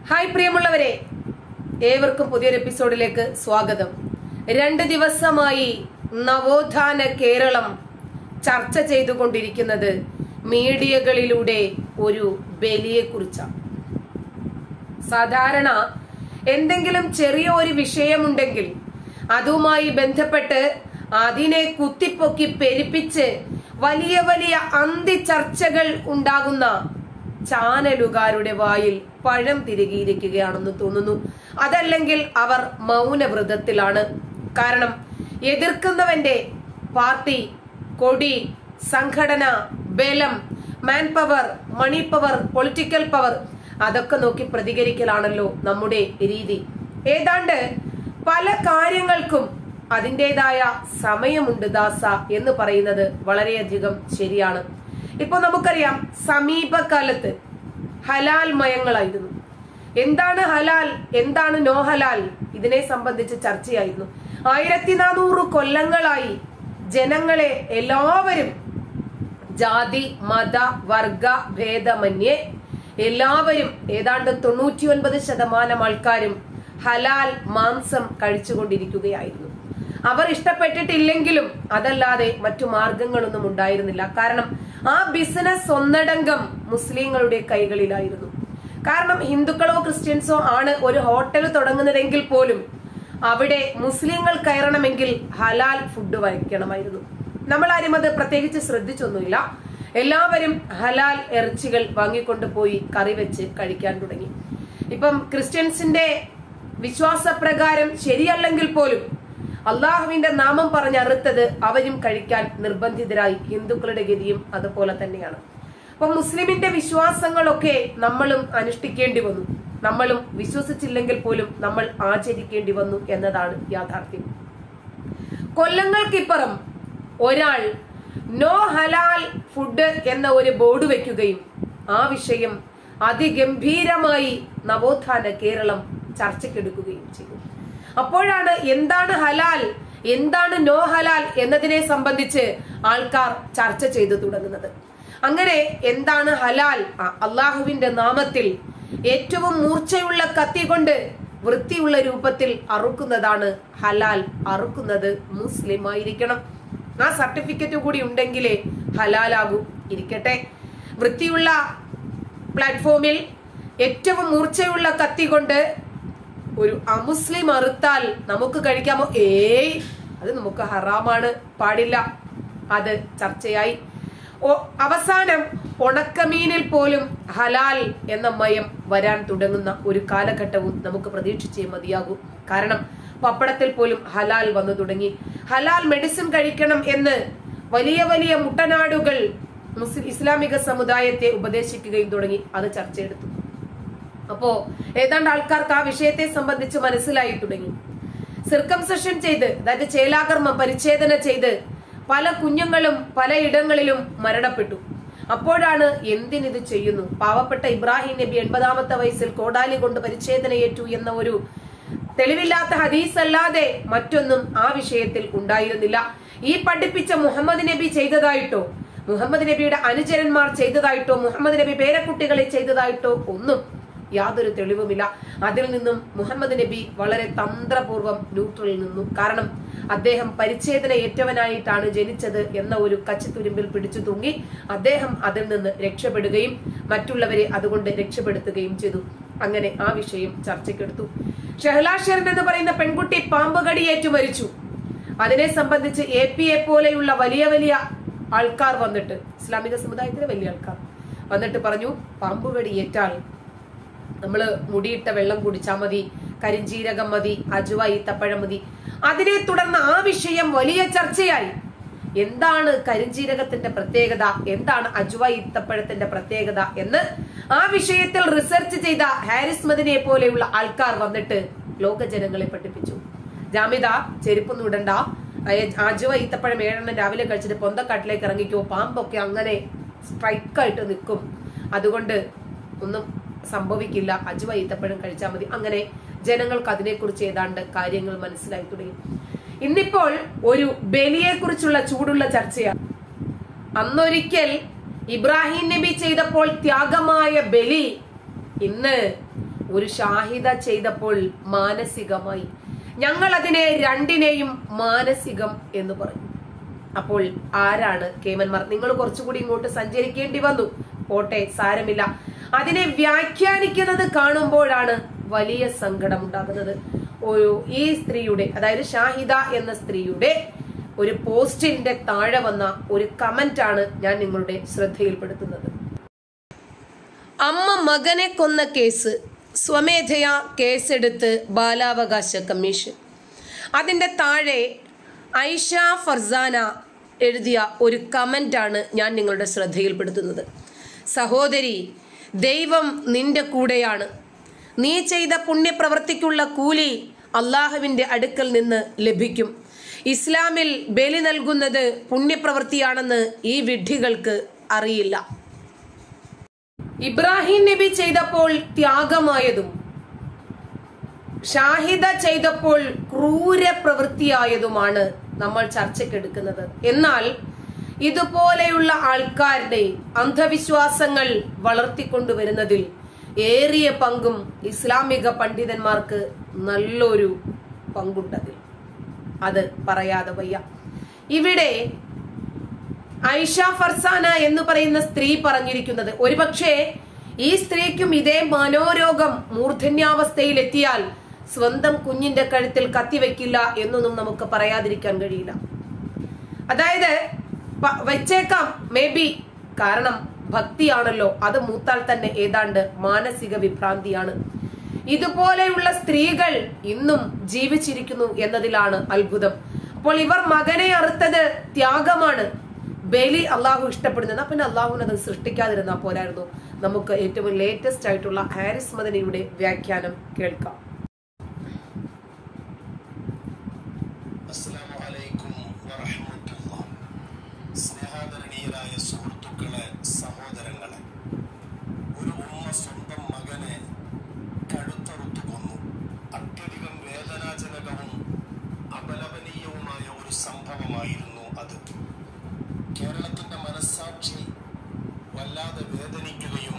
Hi പ്രിയമുള്ളവരെ ഏവർക്കും പുതിയൊരു എപ്പിസോഡിലേക്ക് സ്വാഗതം രണ്ട് ദിവസമായി നവോത്ഥാന കേരളം ചർച്ച ചെയ്തുകൊണ്ടിരിക്കുന്നത് മീഡിയകളിലൂടെ ഒരു ബലിയെക്കുറിച്ചാണ് സാധാരണ എന്തെങ്കിലും ചെറിയ ഒരു വിഷയമുണ്ടെങ്കിൽ അതുമായി ബന്ധപ്പെട്ട് അതിനെ കുത്തിപ്പൊക്കി പെരുപ്പിച്ച് വലിയ വലിയ അന്തി ചർച്ചകൾ ഉണ്ടാകുന്ന ചാനലുകാരുടെ വായിൽ പഴം തിരികിയിരിക്കുകയാണെന്ന് തോന്നുന്നു അതല്ലെങ്കിൽ അവർ മൗനവ്രതത്തിലാണ് കാരണം എതിർക്കുന്നവന്റെ പാർട്ടി കൊടി സംഘടന ബലം man power money power political power അതൊക്കെ നോക്കി പ്രതികരിക്കലാണല്ലോ നമ്മുടെ രീതി ഏതാണ്ട് പല കാര്യങ്ങൾക്കും അതിൻ്റെതായ സമയമുണ്ട് ദാസ എന്ന് പറയുന്നത് വളരെയധികം ശരിയാണ് ഇപ്പൊ നമുക്കറിയാം സമീപകാലത്ത് ഹലാൽ മയങ്ങളായിരുന്നു എന്താണ് ഹലാൽ എന്താണ് നോ ഹലാൽ ഇതിനെ സംബന്ധിച്ച് ചർച്ചയായിരുന്നു ആയിരത്തി നാനൂറ് കൊല്ലങ്ങളായി ജനങ്ങളെ എല്ലാവരും ജാതി മത വർഗ ഭേദമന്യേ എല്ലാവരും ഏതാണ്ട് തൊണ്ണൂറ്റി ഒൻപത് ശതമാനം ആൾക്കാരും ഹലാൽ മാംസം കഴിച്ചുകൊണ്ടിരിക്കുകയായിരുന്നു അവർ ഇഷ്ടപ്പെട്ടിട്ടില്ലെങ്കിലും അതല്ലാതെ മറ്റു മാർഗങ്ങളൊന്നും ഉണ്ടായിരുന്നില്ല കാരണം ആ ബിസിനസ് ഒന്നടങ്കം മുസ്ലിങ്ങളുടെ കൈകളിലായിരുന്നു കാരണം ഹിന്ദുക്കളോ ക്രിസ്ത്യൻസോ ആണ് ഒരു ഹോട്ടൽ തുടങ്ങുന്നതെങ്കിൽ പോലും അവിടെ മുസ്ലിങ്ങൾ കയറണമെങ്കിൽ ഹലാൽ ഫുഡ് വയ്ക്കണമായിരുന്നു നമ്മൾ ആരും അത് പ്രത്യേകിച്ച് ശ്രദ്ധിച്ചൊന്നുമില്ല എല്ലാവരും ഹലാൽ ഇറച്ചികൾ വാങ്ങിക്കൊണ്ട് പോയി കറി വെച്ച് കഴിക്കാൻ തുടങ്ങി ഇപ്പം ക്രിസ്ത്യൻസിന്റെ വിശ്വാസപ്രകാരം ശരിയല്ലെങ്കിൽ പോലും അള്ളാഹുവിന്റെ നാമം പറഞ്ഞ് അറുത്തത് അവരും കഴിക്കാൻ നിർബന്ധിതരായി ഹിന്ദുക്കളുടെ ഗതിയും അതുപോലെ തന്നെയാണ് അപ്പൊ മുസ്ലിമിന്റെ വിശ്വാസങ്ങളൊക്കെ നമ്മളും അനുഷ്ഠിക്കേണ്ടി വന്നു നമ്മളും വിശ്വസിച്ചില്ലെങ്കിൽ പോലും നമ്മൾ ആചരിക്കേണ്ടി വന്നു എന്നതാണ് യാഥാർത്ഥ്യം കൊല്ലങ്ങൾക്കിപ്പുറം ഒരാൾ നോ ഹലാൽ ഫുഡ് എന്ന ഒരു ബോർഡ് വെക്കുകയും ആ വിഷയം അതിഗംഭീരമായി നവോത്ഥാന കേരളം ചർച്ചയ്ക്കെടുക്കുകയും ചെയ്തു അപ്പോഴാണ് എന്താണ് ഹലാൽ എന്താണ് നോ ഹലാൽ എന്നതിനെ സംബന്ധിച്ച് ആൾക്കാർ ചർച്ച ചെയ്തു തുടങ്ങുന്നത് അങ്ങനെ എന്താണ് ഹലാൽ ആ, അള്ളാഹുവിന്റെ നാമത്തിൽ ഏറ്റവും മൂർച്ചയുള്ള കത്തി കൊണ്ട് വൃത്തിയുള്ള രൂപത്തിൽ അറുക്കുന്നതാണ് ഹലാൽ അറുക്കുന്നത് മുസ്ലിം ആയിരിക്കണം ആ സർട്ടിഫിക്കറ്റ് കൂടി ഉണ്ടെങ്കിലേ ഹലാലാകൂ ഇരിക്കട്ടെ വൃത്തിയുള്ള പ്ലാറ്റ്ഫോമിൽ ഏറ്റവും മൂർച്ചയുള്ള കത്തി കൊണ്ട് ഒരു അമുസ്ലിം അറുത്താൽ നമുക്ക് കഴിക്കാമോ ഏയ് അത് നമുക്ക് ഹറാമാണ് പാടില്ല അത് ചർച്ചയായി ഓ- അവസാനം ഉണക്കമീനിൽ പോലും ഹലാൽ എന്ന മയം വരാൻ തുടങ്ങുന്ന ഒരു കാലഘട്ടവും നമുക്ക് പ്രതീക്ഷിച്ചേ മതിയാകൂ കാരണം പപ്പടത്തിൽ പോലും ഹലാൽ വന്നു തുടങ്ങി ഹലാൽ മെഡിസിൻ കഴിക്കണം എന്ന് വലിയ വലിയ മുട്ടനാടുകൾ മുസ്ലിം ഇസ്ലാമിക സമുദായത്തെ ഉപദേശിക്കുകയും തുടങ്ങി അത് ചർച്ചയെടുത്തു അപ്പോ ഏതാണ്ട് ആൾക്കാർക്ക് ആ വിഷയത്തെ സംബന്ധിച്ച് മനസ്സിലായി തുടങ്ങി സിർക്കംസെഷൻ ചെയ്ത് അതായത് ചേലാകർമ്മം പരിച്ഛേദന ചെയ്ത് പല കുഞ്ഞുങ്ങളും പലയിടങ്ങളിലും മരണപ്പെട്ടു അപ്പോഴാണ് എന്തിനിത് ചെയ്യുന്നു പാവപ്പെട്ട ഇബ്രാഹിം നബി എൺപതാമത്തെ വയസ്സിൽ കോടാലി കൊണ്ട് പരിച്ഛേദനയേറ്റു എന്ന ഒരു തെളിവില്ലാത്ത ഹദീസ് അല്ലാതെ മറ്റൊന്നും ആ വിഷയത്തിൽ ഉണ്ടായിരുന്നില്ല ഈ പഠിപ്പിച്ച മുഹമ്മദ് നബി ചെയ്തതായിട്ടോ മുഹമ്മദ് നബിയുടെ അനുചരന്മാർ ചെയ്തതായിട്ടോ മുഹമ്മദ് നബി പേരക്കുട്ടികളെ ചെയ്തതായിട്ടോ ഒന്നും യാതൊരു തെളിവുമില്ല അതിൽ നിന്നും മുഹമ്മദ് നബി വളരെ തന്ത്രപൂർവ്വം ന്യൂട്രലിൽ നിന്നു കാരണം അദ്ദേഹം പരിച്ഛേദന ഏറ്റവനായിട്ടാണ് ജനിച്ചത് എന്ന ഒരു കച്ചിത്തുരുമ്പിൽ പിടിച്ചു തൂങ്ങി അദ്ദേഹം അതിൽ നിന്ന് രക്ഷപ്പെടുകയും മറ്റുള്ളവരെ അതുകൊണ്ട് രക്ഷപ്പെടുത്തുകയും ചെയ്തു അങ്ങനെ ആ വിഷയം ചർച്ചയ്ക്കെടുത്തു ഷെഹ്ലാ ഷെറിൻ എന്ന് പറയുന്ന പെൺകുട്ടി പാമ്പ് കടിയേറ്റു മരിച്ചു അതിനെ സംബന്ധിച്ച് എ പി എ പോലെയുള്ള വലിയ വലിയ ആൾക്കാർ വന്നിട്ട് ഇസ്ലാമിക സമുദായത്തിലെ വലിയ ആൾക്കാർ വന്നിട്ട് പറഞ്ഞു പാമ്പ് കടിയേറ്റാൽ നമ്മള് മുടിയിട്ട വെള്ളം കുടിച്ചാൽ മതി കരിഞ്ചീരകം മതി അജുവ ഈത്തപ്പഴം മതി അതിനെ തുടർന്ന് ആ വിഷയം വലിയ ചർച്ചയായി എന്താണ് കരിഞ്ചീരകത്തിന്റെ പ്രത്യേകത എന്താണ് അജുവ ഈത്തപ്പഴത്തിന്റെ പ്രത്യേകത എന്ന് ആ വിഷയത്തിൽ റിസർച്ച് ചെയ്ത ഹാരിസ് മദിനെ പോലെയുള്ള ആൾക്കാർ വന്നിട്ട് ലോക ജനങ്ങളെ പഠിപ്പിച്ചു ജാമിത ചെരുപ്പൊന്നും ഇടണ്ട അയ- അജുവ ഈത്തപ്പഴം ഏഴെണ്ണം രാവിലെ കഴിച്ചിട്ട് പൊന്തക്കാട്ടിലേക്ക് ഇറങ്ങിക്കോ പാമ്പൊക്കെ അങ്ങനെ സ്ട്രൈക്കായിട്ട് നിൽക്കും അതുകൊണ്ട് ഒന്നും സംഭവിക്കില്ല അജുവ ഈത്തപ്പഴം കഴിച്ചാൽ മതി അങ്ങനെ ജനങ്ങൾക്ക് അതിനെക്കുറിച്ച് ഏതാണ്ട് കാര്യങ്ങൾ മനസ്സിലായി തുടങ്ങി ഇന്നിപ്പോൾ ഒരു ബലിയെ കുറിച്ചുള്ള ചൂടുള്ള ചർച്ചയാണ് അന്നൊരിക്കൽ ഇബ്രാഹിം നബി ചെയ്തപ്പോൾ ത്യാഗമായ ബലി ഇന്ന് ഒരു ഷാഹിദ ചെയ്തപ്പോൾ മാനസികമായി ഞങ്ങൾ അതിനെ രണ്ടിനെയും മാനസികം എന്ന് പറഞ്ഞു അപ്പോൾ ആരാണ് കേമന്മാർ നിങ്ങൾ കുറച്ചുകൂടി ഇങ്ങോട്ട് സഞ്ചരിക്കേണ്ടി വന്നു പോട്ടെ സാരമില്ല അതിനെ വ്യാഖ്യാനിക്കുന്നത് കാണുമ്പോഴാണ് വലിയ സങ്കടം ഉണ്ടാകുന്നത് ഒരു ഈ സ്ത്രീയുടെ അതായത് ഷാഹിദ എന്ന സ്ത്രീയുടെ ഒരു പോസ്റ്റിന്റെ താഴെ വന്ന ഒരു കമന്റ് ആണ് ഞാൻ നിങ്ങളുടെ ശ്രദ്ധയിൽപ്പെടുത്തുന്നത് അമ്മ മകനെ കൊന്ന കേസ് സ്വമേധയാ കേസെടുത്ത് ബാലാവകാശ കമ്മീഷൻ അതിൻ്റെ താഴെ ഐഷ ഫർസാന എഴുതിയ ഒരു കമൻ്റാണ് ഞാൻ നിങ്ങളുടെ ശ്രദ്ധയിൽപ്പെടുത്തുന്നത് സഹോദരി ദൈവം നിന്റെ കൂടെയാണ് നീ ചെയ്ത പുണ്യപ്രവർത്തിക്കുള്ള കൂലി അള്ളാഹുവിൻ്റെ അടുക്കൽ നിന്ന് ലഭിക്കും ഇസ്ലാമിൽ ബലി നൽകുന്നത് പുണ്യപ്രവൃത്തിയാണെന്ന് ഈ വിഡ്ഢികൾക്ക് അറിയില്ല ഇബ്രാഹിം നബി ചെയ്തപ്പോൾ ത്യാഗമായതും ഷാഹിദ ചെയ്തപ്പോൾ ക്രൂര പ്രവൃത്തിയായതുമാണ് നമ്മൾ ചർച്ചയ്ക്കെടുക്കുന്നത് എന്നാൽ ഇതുപോലെയുള്ള ആൾക്കാരുടെ അന്ധവിശ്വാസങ്ങൾ വളർത്തിക്കൊണ്ടുവരുന്നതിൽ ഏറിയ പങ്കും ഇസ്ലാമിക പണ്ഡിതന്മാർക്ക് നല്ലൊരു പങ്കുണ്ടതിൽ അത് പറയാതെ വയ്യ ഇവിടെ ഐഷ ഫർസാന എന്ന് പറയുന്ന സ്ത്രീ പറഞ്ഞിരിക്കുന്നത് ഒരുപക്ഷെ ഈ സ്ത്രീക്കും ഇതേ മനോരോഗം മൂർധന്യാവസ്ഥയിൽ എത്തിയാൽ സ്വന്തം കുഞ്ഞിന്റെ കഴുത്തിൽ കത്തിവെക്കില്ല എന്നൊന്നും നമുക്ക് പറയാതിരിക്കാൻ കഴിയില്ല അതായത് പ- വെച്ചേക്കാം മേ ബി കാരണം ഭക്തിയാണല്ലോ അത് മൂത്താൽ തന്നെ ഏതാണ്ട് മാനസിക വിഭ്രാന്തിയാണ് ഇതുപോലെയുള്ള സ്ത്രീകൾ ഇന്നും ജീവിച്ചിരിക്കുന്നു എന്നതിലാണ് അത്ഭുതം അപ്പോൾ ഇവർ മകനെ അറുത്തത് ത്യാഗമാണ് ബലി അള്ളാഹു ഇഷ്ടപ്പെടുന്നത് പിന്നെ അള്ളാഹുവിന് അത് സൃഷ്ടിക്കാതിരുന്നാൽ പോരായിരുന്നു നമുക്ക് ഏറ്റവും ലേറ്റസ്റ്റ് ആയിട്ടുള്ള ഹാരിസ് മദനിയുടെ വ്യാഖ്യാനം കേൾക്കാം അസ്സലാമു അലൈക്കും വറഹ്മത്തുള്ളാഹ്. സ്നേഹാദരണീയരായ സുഹൃത്തുക്കളെ സഹോദരങ്ങളെ ഒരു ഉമ്മ സ്വന്തം മകനെ കഴുത്തറുത്തു കൊന്നു അത്യധികം വേദനാജനകവും അപലപനീയവുമായ ഒരു സംഭവമായിരുന്നു അത് കേരളത്തിന്റെ മനസ്സാക്ഷി വല്ലാതെ വേദനിക്കുകയും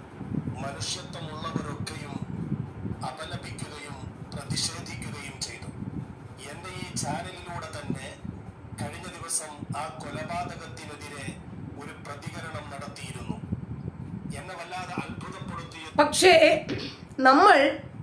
മനുഷ്യത്വമുള്ളവരൊക്കെയും അപലപിക്കുകയും പ്രതിഷേധിക്കുകയും ചെയ്തു എന്റെ ഈ ചാനലിലൂടെ തന്നെ കഴിഞ്ഞ ദിവസം ആ കൊലപാതകത്തിനെതിരെ ഒരു പ്രതികരണം നടത്തിയിരുന്നു എന്നെ വല്ലാതെ അത്ഭുതപ്പെടുത്തിയ പക്ഷേ നമ്മൾ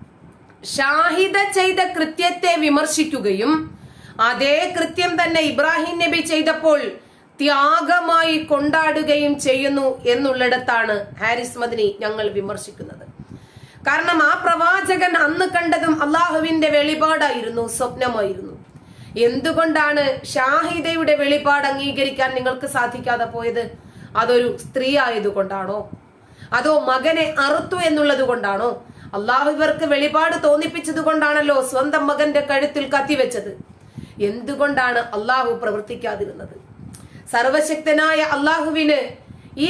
ഷാഹിദ ചെയ്ത കൃത്യത്തെ വിമർശിക്കുകയും അതേ കൃത്യം തന്നെ ഇബ്രാഹിം നബി ചെയ്തപ്പോൾ ത്യാഗമായി കൊണ്ടാടുകയും ചെയ്യുന്നു എന്നുള്ളിടത്താണ് ഹാരിസ് മദനി ഞങ്ങൾ വിമർശിക്കുന്നത് കാരണം ആ പ്രവാചകൻ അന്ന് കണ്ടതും അള്ളാഹുവിന്റെ വെളിപാടായിരുന്നു സ്വപ്നമായിരുന്നു എന്തുകൊണ്ടാണ് ഷാഹിദയുടെ വെളിപാട് അംഗീകരിക്കാൻ നിങ്ങൾക്ക് സാധിക്കാതെ പോയത് അതൊരു സ്ത്രീ ആയതുകൊണ്ടാണോ അതോ മകനെ അറുത്തു എന്നുള്ളത് കൊണ്ടാണോ അള്ളാഹു ഇവർക്ക് വെളിപാട് തോന്നിപ്പിച്ചത് കൊണ്ടാണല്ലോ സ്വന്തം മകന്റെ കഴുത്തിൽ കത്തിവെച്ചത് എന്തുകൊണ്ടാണ് അള്ളാഹു പ്രവർത്തിക്കാതിരുന്നത് സർവശക്തനായ അള്ളാഹുവിന് ഈ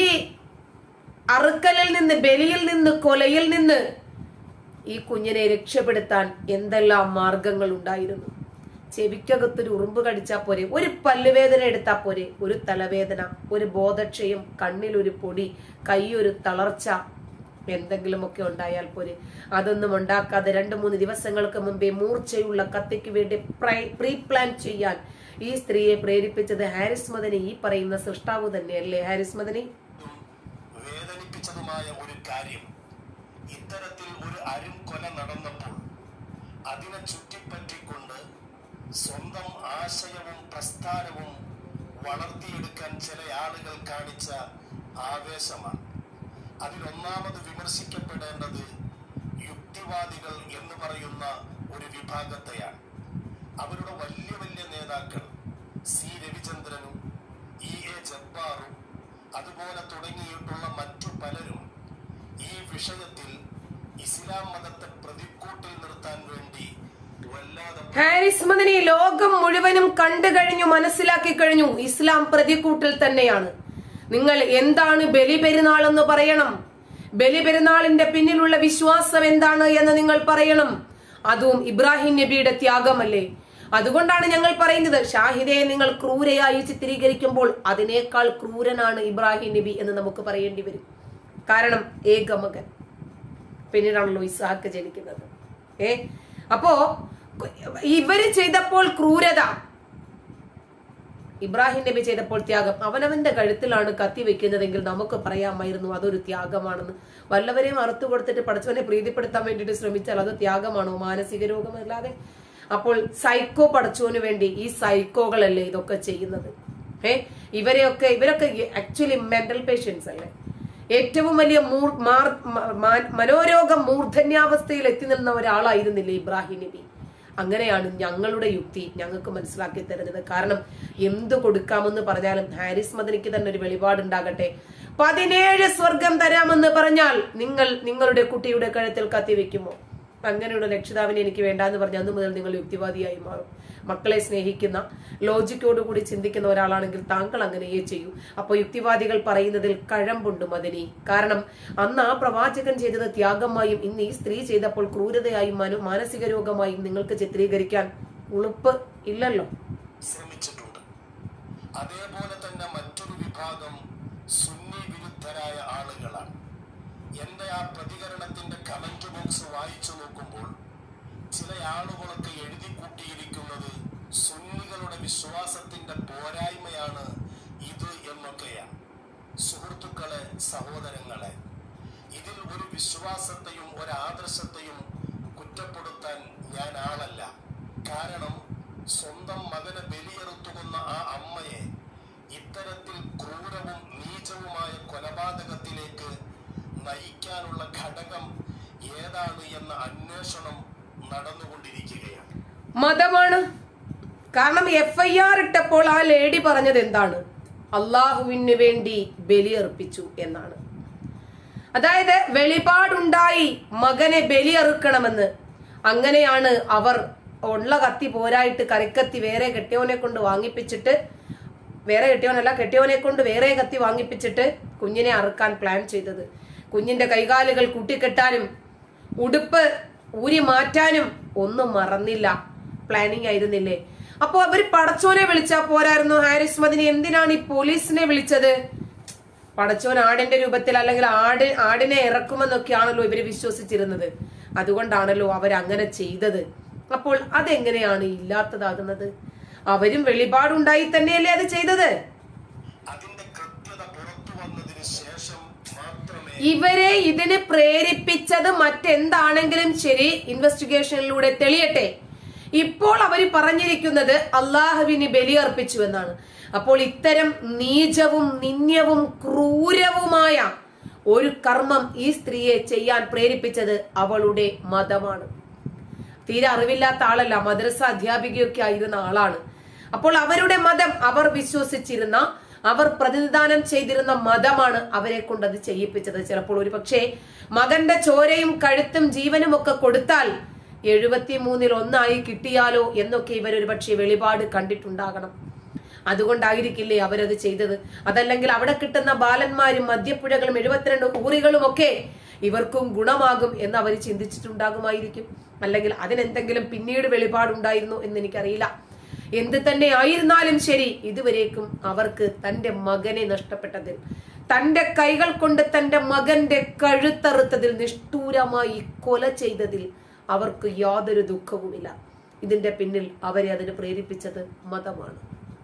അറുക്കലിൽ നിന്ന് ബലിയിൽ നിന്ന് കൊലയിൽ നിന്ന് ഈ കുഞ്ഞിനെ രക്ഷപ്പെടുത്താൻ എന്തെല്ലാം മാർഗങ്ങൾ ഉണ്ടായിരുന്നു ചെവിക്കകത്തൊരു ഉറുമ്പ് കടിച്ചാൽ പോരെ ഒരു പല്ലുവേദന എടുത്താൽ പോരെ ഒരു തലവേദന ഒരു ബോധക്ഷയം കണ്ണിലൊരു പൊടി കൈയൊരു തളർച്ച എന്തെങ്കിലുമൊക്കെ ഉണ്ടായാൽ പോരെ അതൊന്നും ഉണ്ടാക്കാതെ രണ്ട് മൂന്ന് ദിവസങ്ങൾക്ക് മുമ്പേ മൂർച്ചയുള്ള കത്തിക്ക് വേണ്ടി പ്രീ പ്ലാൻ ചെയ്യാൻ ഈ സ്ത്രീയെ പ്രേരിപ്പിച്ചത് ഹാരിസ് മദനി ഈ പറയുന്ന സൃഷ്ടാവ് തന്നെയല്ലേ ഹാരിസ് മദനി വേദനിപ്പിച്ചതുമായ ഒരു കാര്യം ഇത്തരത്തിൽ ഒരു അരും കൊല നടന്നപ്പോൾ അതിനെ ചുറ്റിപ്പറ്റിക്കൊണ്ട് സ്വന്തം ആശയവും പ്രസ്ഥാനവും വളർത്തിയെടുക്കാൻ ചില ആളുകൾ കാണിച്ച ആവേശമാണ് അതിലൊന്നാമത് വിമർശിക്കപ്പെടേണ്ടത് യുക്തിവാദികൾ എന്ന് പറയുന്ന ഒരു വിഭാഗത്തെയാണ് അവരുടെ വലിയ വലിയ നേതാക്കൾ സി രവിചന്ദ്രനും ഇ എ ജബ്ബാറും അതുപോലെ തുടങ്ങിയിട്ടുള്ള മറ്റു പലരും ഈ വിഷയത്തിൽ ഇസ്ലാം മതത്തെ പ്രതിക്കൂട്ടിൽ നിർത്താൻ വേണ്ടി വല്ലാതെ ഹാരിസ് മദനി ലോകം മുഴുവനും കണ്ടു കഴിഞ്ഞു മനസ്സിലാക്കി കഴിഞ്ഞു ഇസ്ലാം പ്രതിക്കൂട്ടിൽ തന്നെയാണ് നിങ്ങൾ എന്താണ് ബലി പെരുന്നാൾ എന്ന് പറയണം ബലി പെരുന്നാളിന്റെ പിന്നിലുള്ള വിശ്വാസം എന്താണ് എന്ന് നിങ്ങൾ പറയണം അതും ഇബ്രാഹിം നബിയുടെ ത്യാഗമല്ലേ അതുകൊണ്ടാണ് ഞങ്ങൾ പറയുന്നത് ഷാഹിദയെ നിങ്ങൾ ക്രൂരയായി ചിത്രീകരിക്കുമ്പോൾ അതിനേക്കാൾ ക്രൂരനാണ് ഇബ്രാഹിം നബി എന്ന് നമുക്ക് പറയേണ്ടി വരും കാരണം ഏകമകൻ പിന്നീടാണല്ലോ ഇസാക്ക് ജനിക്കുന്നത് ഏ അപ്പോ ഇവര് ചെയ്തപ്പോൾ ക്രൂരത ഇബ്രാഹിം നബി ചെയ്തപ്പോൾ ത്യാഗം അവനവന്റെ കഴുത്തിലാണ് കത്തി വെക്കുന്നതെങ്കിൽ നമുക്ക് പറയാമായിരുന്നു അതൊരു ത്യാഗമാണെന്ന് വല്ലവരെയും അറുത്തു കൊടുത്തിട്ട് പഠിച്ചവനെ പ്രീതിപ്പെടുത്താൻ വേണ്ടിയിട്ട് ശ്രമിച്ചാൽ അത് ത്യാഗമാണോ മാനസിക രോഗമല്ലാതെ അപ്പോൾ സൈക്കോ പഠിച്ചവന് വേണ്ടി ഈ സൈക്കോകളല്ലേ ഇതൊക്കെ ചെയ്യുന്നത് ഏ ഇവരെയൊക്കെ ഇവരൊക്കെ ആക്ച്വലി മെന്റൽ പേഷ്യൻസ് അല്ലേ ഏറ്റവും വലിയ മൂർ- മാർ- മ- മാ- മനോരോഗം മൂർധന്യാവസ്ഥയിൽ എത്തി നിന്ന ഒരാളായിരുന്നില്ലേ ഇബ്രാഹിം നബി അങ്ങനെയാണ് ഞങ്ങളുടെ യുക്തി ഞങ്ങൾക്ക് മനസ്സിലാക്കി തരുന്നത് കാരണം എന്തു കൊടുക്കാമെന്ന് പറഞ്ഞാലും ഹാരിസ് മദനിക്ക് തന്നെ ഒരു വെളിപാടുണ്ടാകട്ടെ പതിനേഴ് സ്വർഗം തരാമെന്ന് പറഞ്ഞാൽ നിങ്ങൾ നിങ്ങളുടെ കുട്ടിയുടെ കഴുത്തിൽ കത്തിവെക്കുമോ അങ്ങനെയുള്ള രക്ഷിതാവിനെ എനിക്ക് വേണ്ട എന്ന് പറഞ്ഞ അന്ന് മുതൽ നിങ്ങൾ യുക്തിവാദിയായി മാറും മക്കളെ സ്നേഹിക്കുന്ന ലോജിക്കോടുകൂടി ചിന്തിക്കുന്ന ഒരാളാണെങ്കിൽ താങ്കൾ അങ്ങനെയേ ചെയ്യൂ അപ്പോൾ യുക്തിവാദികൾ പറയുന്നതിൽ കഴമ്പുണ്ട് മദനി കാരണം അന്ന് ആ പ്രവാചകൻ ചെയ്തത് ത്യാഗമായും ഇന്ന് ഈ സ്ത്രീ ചെയ്തപ്പോൾ ക്രൂരതയായും മനു മാനസിക രോഗമായും നിങ്ങൾക്ക് ചിത്രീകരിക്കാൻ ഉളുപ്പ് ഇല്ലല്ലോ ശ്രമിച്ചിട്ടുണ്ട് അതേപോലെ തന്നെ മറ്റൊരു വിഭാഗം സുന്നി വിരുദ്ധരായ ആളുകളാണ് എന്റെ ആ പ്രതികരണത്തിന്റെ കമന്റ് ബോക്സ് വായിച്ചു നോക്കുമ്പോൾ ചില ആളുകളൊക്കെ എഴുതി കൂട്ടിയിരിക്കുന്നത് സുന്നികളുടെ വിശ്വാസത്തിന്റെ പോരായ്മയാണ് ഇത് എന്നൊക്കെയാണ് സുഹൃത്തുക്കളെ സഹോദരങ്ങളെ ഇതിൽ ഒരു വിശ്വാസത്തെയും ഒരു ആദർശത്തെയും കുറ്റപ്പെടുത്താൻ ഞാൻ ആളല്ല കാരണം സ്വന്തം മകനെ ബലിയെറുത്തുകൊന്ന ആ അമ്മയെ ഇത്തരത്തിൽ ക്രൂരവും നീചവുമായ കൊലപാതകത്തിലേക്ക് നയിക്കാനുള്ള ഘടകം ഏതാണ് എന്ന അന്വേഷണം നടന്നുകൊണ്ടിരിക്കുകയാണ് മതമാണ് കാരണം എഫ് ഐ ആർ ഇട്ടപ്പോൾ ആ ലേഡി പറഞ്ഞത് എന്താണ് അള്ളാഹുവിന് വേണ്ടി ബലിയർപ്പിച്ചു എന്നാണ് അതായത് വെളിപാടുണ്ടായി മകനെ ബലിയറുക്കണമെന്ന് അങ്ങനെയാണ് അവർ ഉള്ള കത്തി പോരായിട്ട് കറിക്കത്തി വേറെ കെട്ടിയവനെ കൊണ്ട് വാങ്ങിപ്പിച്ചിട്ട് വേറെ കെട്ടിയവനല്ല കെട്ടിയവനെ കൊണ്ട് വേറെ കത്തി വാങ്ങിപ്പിച്ചിട്ട് കുഞ്ഞിനെ അറുക്കാൻ പ്ലാൻ ചെയ്തത് കുഞ്ഞിന്റെ കൈകാലുകൾ കൂട്ടിക്കെട്ടാനും ഉടുപ്പ് ഊരി മാറ്റാനും ഒന്നും മറന്നില്ല പ്ലാനിങ് ആയിരുന്നില്ലേ അപ്പൊ അവർ പടച്ചോനെ വിളിച്ചാ പോരായിരുന്നു ഹാരിസ് മദിനി എന്തിനാണ് ഈ പോലീസിനെ വിളിച്ചത് പടച്ചോൻ ആടിന്റെ രൂപത്തിൽ അല്ലെങ്കിൽ ആട് ആടിനെ ഇറക്കുമെന്നൊക്കെയാണല്ലോ ഇവര് വിശ്വസിച്ചിരുന്നത് അതുകൊണ്ടാണല്ലോ അവരങ്ങനെ ചെയ്തത് അപ്പോൾ അതെങ്ങനെയാണ് ഇല്ലാത്തതാകുന്നത് അവരും വെളിപാടുണ്ടായി തന്നെയല്ലേ അത് ചെയ്തത് അതിന്റെ കൃത്യത പുറത്തു വന്നതിന് ശേഷം മാത്രമേ ഇവരെ ഇതിന് പ്രേരിപ്പിച്ചത് മറ്റെന്താണെങ്കിലും ശരി ഇൻവെസ്റ്റിഗേഷനിലൂടെ തെളിയട്ടെ ഇപ്പോൾ അവർ പറഞ്ഞിരിക്കുന്നത് അള്ളാഹുവിന് ബലിയർപ്പിച്ചു എന്നാണ് അപ്പോൾ ഇത്തരം നീചവും നിന്യവും ക്രൂരവുമായ ഒരു കർമ്മം ഈ സ്ത്രീയെ ചെയ്യാൻ പ്രേരിപ്പിച്ചത് അവളുടെ മതമാണ് തീരെ അറിവില്ലാത്ത ആളല്ല മദ്രസ അധ്യാപികയൊക്കെ ആയിരുന്ന ആളാണ് അപ്പോൾ അവരുടെ മതം അവർ വിശ്വസിച്ചിരുന്ന അവർ പ്രതിനിധാനം ചെയ്തിരുന്ന മതമാണ് അവരെ കൊണ്ട് അത് ചെയ്യിപ്പിച്ചത് ചിലപ്പോൾ ഒരു പക്ഷേ മകന്റെ ചോരയും കഴുത്തും ജീവനും ഒക്കെ കൊടുത്താൽ എഴുപത്തി മൂന്നിൽ ഒന്നായി കിട്ടിയാലോ എന്നൊക്കെ ഇവർ ഒരു പക്ഷേ വെളിപാട് കണ്ടിട്ടുണ്ടാകണം അതുകൊണ്ടായിരിക്കില്ലേ അവരത് ചെയ്തത് അതല്ലെങ്കിൽ അവിടെ കിട്ടുന്ന ബാലന്മാരും മദ്യപ്പുഴകളും എഴുപത്തിരണ്ട് ഊറികളും ഒക്കെ ഇവർക്കും ഗുണമാകും എന്ന് അവർ ചിന്തിച്ചിട്ടുണ്ടാകുമായിരിക്കും അല്ലെങ്കിൽ അതിനെന്തെങ്കിലും പിന്നീട് വെളിപാടുണ്ടായിരുന്നു എന്ന് എനിക്കറിയില്ല എന്ത് തന്നെ ആയിരുന്നാലും ശരി ഇതുവരേക്കും അവർക്ക് തന്റെ മകനെ നഷ്ടപ്പെട്ടതിൽ തന്റെ കൈകൾ കൊണ്ട് തന്റെ മകന്റെ കഴുത്തറുത്തതിൽ നിഷ്ഠൂരമായി കൊല ചെയ്തതിൽ അവർക്ക് യാതൊരു ദുഃഖവുമില്ല ഇതിന്റെ പിന്നിൽ അവരെ അതിന് പ്രേരിപ്പിച്ചത് മതമാണ്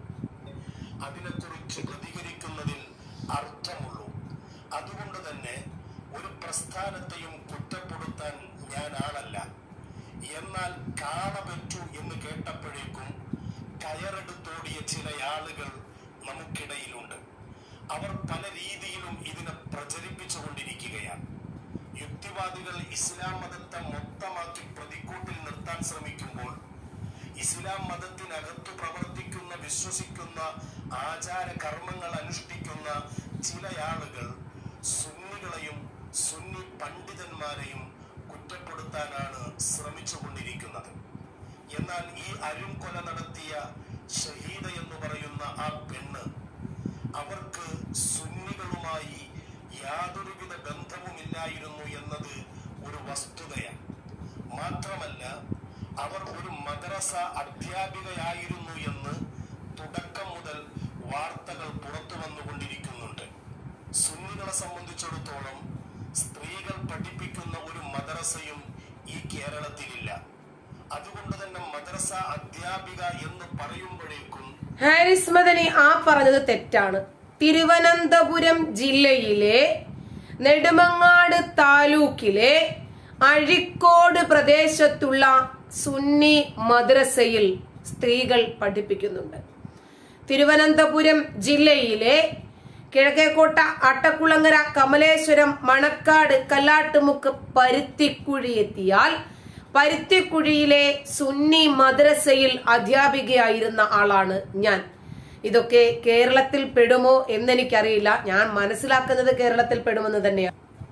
അതിനെക്കുറിച്ച് പ്രതികരിക്കുന്നതിൽ അർത്ഥമുള്ളൂ അതുകൊണ്ട് തന്നെ ഒരു പ്രസ്ഥാനത്തെയും കുറ്റപ്പെടുത്താൻ ഞാൻ ആളല്ല എന്നാൽ കാള പറ്റൂ എന്ന് കേട്ടപ്പോഴേക്കും കയറെടുത്തോടിയ ചില ആളുകൾ നമുക്കിടയിലുണ്ട് അവർ പല രീതിയിലും ഇതിനെ പ്രചരിപ്പിച്ചുകൊണ്ടിരിക്കുകയാണ് യുക്തിവാദികൾ ഇസ്ലാം മതത്തെ മൊത്തമാക്കി പ്രതിക്കൂട്ടിൽ നിർത്താൻ ശ്രമിക്കുമ്പോൾ ഇസ്ലാം മതത്തിനകത്തു പ്രവർത്തിക്കുന്ന വിശ്വസിക്കുന്ന ആചാര കർമ്മങ്ങൾ അനുഷ്ഠിക്കുന്ന ചില ആളുകൾ സുന്നികളെയും സുന്നി പണ്ഡിതന്മാരെയും കുറ്റപ്പെടുത്താനാണ് ശ്രമിച്ചുകൊണ്ടിരിക്കുന്നത് എന്നാൽ ഈ അരും കൊല നടത്തിയ ഷഹീദ എന്ന് പറയുന്ന ആ പെണ്ണ് അവർക്ക് സുന്നികളുമായി യാതൊരുവിധ ബന്ധവുമില്ലായിരുന്നു എന്നത് ഒരു വസ്തുതയാണ് മാത്രമല്ല അവർ ഒരു മദ്രസ അധ്യാപികയായിരുന്നു എന്ന് തുടക്കം മുതൽ വാർത്തകൾ പുറത്തു വന്നുകൊണ്ടിരിക്കുന്നുണ്ട് സുന്നികളെ സംബന്ധിച്ചിടത്തോളം സ്ത്രീകൾ പഠിപ്പിക്കുന്ന ഒരു മദ്രസയും ഈ കേരളത്തിലില്ല അതുകൊണ്ട് തന്നെ മദ്രസ അധ്യാപിക എന്ന് പറയുമ്പോഴേക്കും ഹാരിസ് മദനി ആ പറഞ്ഞത് തെറ്റാണ് തിരുവനന്തപുരം ജില്ലയിലെ നെടുമങ്ങാട് താലൂക്കിലെ അഴിക്കോട് പ്രദേശത്തുള്ള സുന്നി മദ്രസയിൽ സ്ത്രീകൾ പഠിപ്പിക്കുന്നുണ്ട് തിരുവനന്തപുരം ജില്ലയിലെ കിഴക്കേക്കോട്ട അട്ടക്കുളങ്ങര കമലേശ്വരം മണക്കാട് കല്ലാട്ടുമുക്ക് പരുത്തിക്കുഴി എത്തിയാൽ പരുത്തിക്കുഴിയിലെ സുന്നി മദ്രസയിൽ അധ്യാപികയായിരുന്ന ആളാണ് ഞാൻ ഇതൊക്കെ കേരളത്തിൽ പെടുമോ എന്നെനിക്കറിയില്ല ഞാൻ മനസ്സിലാക്കുന്നത് കേരളത്തിൽ പെടുമെന്ന് തന്നെയാണ്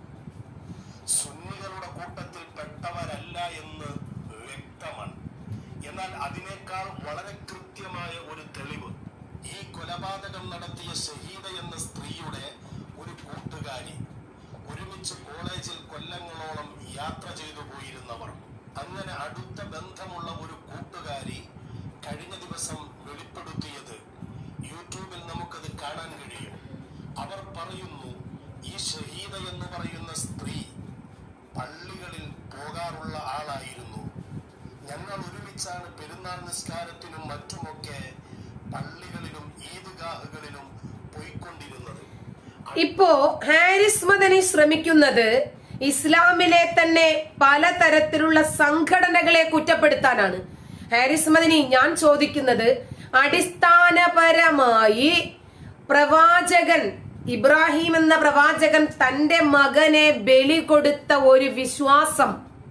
സുന്നികളുടെ കൂട്ടത്തിൽ പെട്ടവരല്ല എന്ന് വ്യക്തമാണ് എന്നാൽ അതിനേക്കാൾ വളരെ കൃത്യമായ ഒരു തെളിവ് ഈ കൊലപാതകം നടത്തിയ ഷഹീദ എന്ന സ്ത്രീയുടെ ഒരു കൂട്ടുകാരി ഒരുമിച്ച് കോളേജിൽ കൊല്ലങ്ങളോളം യാത്ര ചെയ്തു പോയിരുന്നവർ അങ്ങനെ അടുത്ത ബന്ധമുള്ള ഒരു കൂട്ടുകാരി കഴിഞ്ഞ ദിവസം വെളിപ്പെടുത്തിയത് യൂട്യൂബിൽ നമുക്കത് കാണാൻ കഴിയും അവർ പറയുന്നു ഈ ഷഹീദ എന്ന് പറയുന്ന സ്ത്രീ പള്ളികളിൽ പോകാറുള്ള ആളായിരുന്നു ഞങ്ങൾ ഒരുമിച്ചാണ് പെരുന്നാൾ നിസ്കാരത്തിനും മറ്റുമൊക്കെ പള്ളികളിലും ഈദ്ഗാഹുകളിലും പോയിക്കൊണ്ടിരുന്നത് ഇപ്പോ ഹാരിസ് മദനി ശ്രമിക്കുന്നത് ഇസ്ലാമിലെ തന്നെ പലതരത്തിലുള്ള സംഘടനകളെ കുറ്റപ്പെടുത്താനാണ് ഹാരിസ് മദനി ഞാൻ ചോദിക്കുന്നത് അടിസ്ഥാനപരമായി പ്രവാചകൻ ഇബ്രാഹിം എന്ന പ്രവാചകൻ തന്റെ മകനെ ബലി കൊടുത്ത ഒരു വിശ്വാസം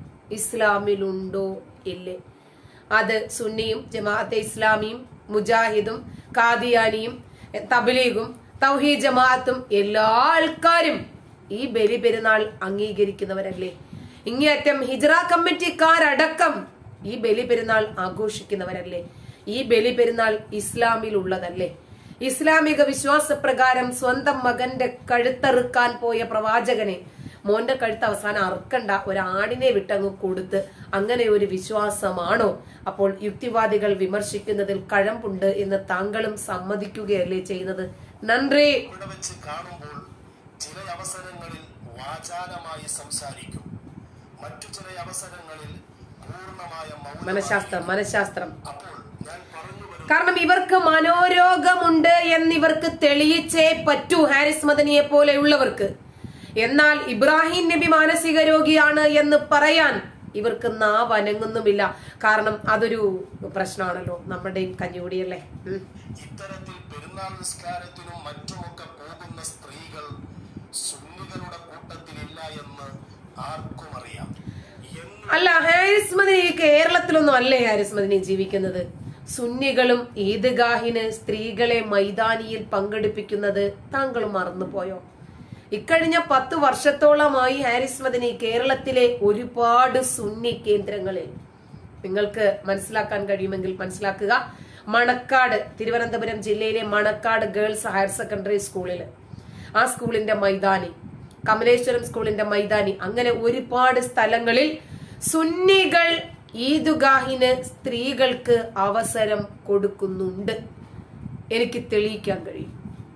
ഇസ്ലാമിലുണ്ടോ ഇല്ലേ അത് സുന്നിയും ജമാഅത്തെ ഇസ്ലാമിയും മുജാഹിദും കാദിയാനിയും തബ്ലീഗും തൗഹീദ് ജമാഅത്തും എല്ലാ ആൾക്കാരും ഈ ബലി പെരുന്നാൾ അംഗീകരിക്കുന്നവരല്ലേ ഇങ്ങേയറ്റം ഹിജ്റ കമ്മിറ്റിക്കാരടക്കം ഈ ബലി പെരുന്നാൾ ആഘോഷിക്കുന്നവരല്ലേ ഈ ബലി പെരുന്നാൾ ഇസ്ലാമിൽ ഉള്ളതല്ലേ ഇസ്ലാമിക വിശ്വാസപ്രകാരം സ്വന്തം മകന്റെ കഴുത്തറുക്കാൻ പോയ പ്രവാചകനെ മോന്റെ കഴുത്ത് അവസാനം അറുക്കണ്ട ഒരാടിനെ വിട്ടങ്ങ് കൊടുത്ത് അങ്ങനെ ഒരു വിശ്വാസമാണോ അപ്പോൾ യുക്തിവാദികൾ വിമർശിക്കുന്നതിൽ കഴമ്പുണ്ട് എന്ന് താങ്കളും സമ്മതിക്കുകയല്ലേ ചെയ്യുന്നത് നன்றി ഇവിടെ വെച്ച് കാണുമ്പോൾ ചില അവസരങ്ങളിൽ വാചാലമായി സംസാരിക്കും മറ്റു ചില അവസരങ്ങളിൽ പൂർണ്ണമായ മൗനം മനഃശാസ്ത്രം മനഃശാസ്ത്രം അപ്പോൾ ഞാൻ പറഞ്ഞു വരും കാരണം ഇവർക്ക് മനോരോഗമുണ്ട് എന്നിവർക്ക് തെളിയിച്ചേ പറ്റൂ ഹാരിസ് മദനിയെ പോലെയുള്ളവർക്ക് എന്നാൽ ഇബ്രാഹിം നബി മാനസിക രോഗിയാണ് എന്ന് പറയാൻ ഇവർക്ക് നാവ് അനങ്ങുന്നുമില്ല കാരണം അതൊരു പ്രശ്നമാണല്ലോ നമ്മുടെയും കഞ്ഞുകൂടിയല്ലേ ഉം. ഇത്തരത്തിൽ പെരുന്നാൾ നിസ്കാരത്തിനും മറ്റുമൊക്കെ പോകുന്ന സ്ത്രീകൾ സുന്നികളുടെ കൂട്ടത്തിലില്ല എന്ന് ആർക്കും അറിയാം എന്ന് അല്ല ഹാരിസ് മദനി ഈ കേരളത്തിലൊന്നും അല്ലേ ഹാരിസ് മദനി ജീവിക്കുന്നത് സുന്നികളും ഈദ്ഗാഹിന് സ്ത്രീകളെ മൈതാനിയിൽ പങ്കെടുപ്പിക്കുന്നത് താങ്കൾ മറന്നുപോയോ ഇക്കഴിഞ്ഞ പത്ത് വർഷത്തോളമായി ഹാരിസ് മദനി കേരളത്തിലെ ഒരുപാട് സുന്നി കേന്ദ്രങ്ങളിൽ നിങ്ങൾക്ക് മനസ്സിലാക്കാൻ കഴിയുമെങ്കിൽ മനസ്സിലാക്കുക മണക്കാട് തിരുവനന്തപുരം ജില്ലയിലെ മണക്കാട് ഗേൾസ് ഹയർ സെക്കൻഡറി സ്കൂളിൽ ആ സ്കൂളിന്റെ മൈതാനി കമലേശ്വരം സ്കൂളിന്റെ മൈതാനി അങ്ങനെ ഒരുപാട് സ്ഥലങ്ങളിൽ സുന്നികൾ ഈദുഗാഹിന് സ്ത്രീകൾക്ക് അവസരം കൊടുക്കുന്നുണ്ട് എനിക്ക് തെളിയിക്കാൻ കഴിയും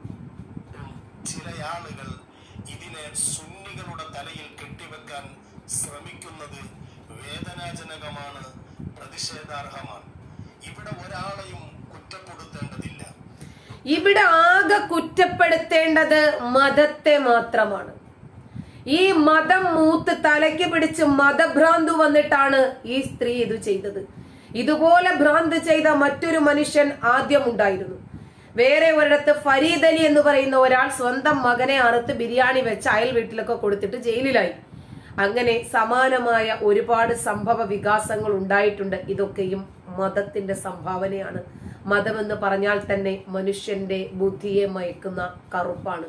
ചില ആളുകൾ ഇതിനെ സുന്നികളുടെ തലയിൽ കെട്ടിവെക്കാൻ ശ്രമിക്കുന്നത് വേദനാജനകമാണ് പ്രതിഷേധാർഹമാണ് ഇവിടെ ഒരാളെയും കുറ്റപ്പെടുത്തേണ്ടതില്ല ഇവിടെ ആകെ കുറ്റപ്പെടുത്തേണ്ടത് മതത്തെ മാത്രമാണ് ഈ മതം മൂത്ത് തലയ്ക്ക് പിടിച്ച് മതഭ്രാന്ത് വന്നിട്ടാണ് ഈ സ്ത്രീ ഇത് ചെയ്തത് ഇതുപോലെ ഭ്രാന്ത് ചെയ്ത മറ്റൊരു മനുഷ്യൻ ആദ്യം ഉണ്ടായിരുന്നു വേറെ ഒരിടത്ത് ഫരീദ് അലി എന്ന് പറയുന്ന ഒരാൾ സ്വന്തം മകനെ അറുത്ത് ബിരിയാണി വെച്ച് അയൽ വീട്ടിലൊക്കെ കൊടുത്തിട്ട് ജയിലിലായി അങ്ങനെ സമാനമായ ഒരുപാട് സംഭവ വികാസങ്ങൾ ഉണ്ടായിട്ടുണ്ട് ഇതൊക്കെയും മതത്തിന്റെ സംഭാവനയാണ് മതമെന്ന് പറഞ്ഞാൽ തന്നെ മനുഷ്യന്റെ ബുദ്ധിയെ മയക്കുന്ന കറുപ്പാണ്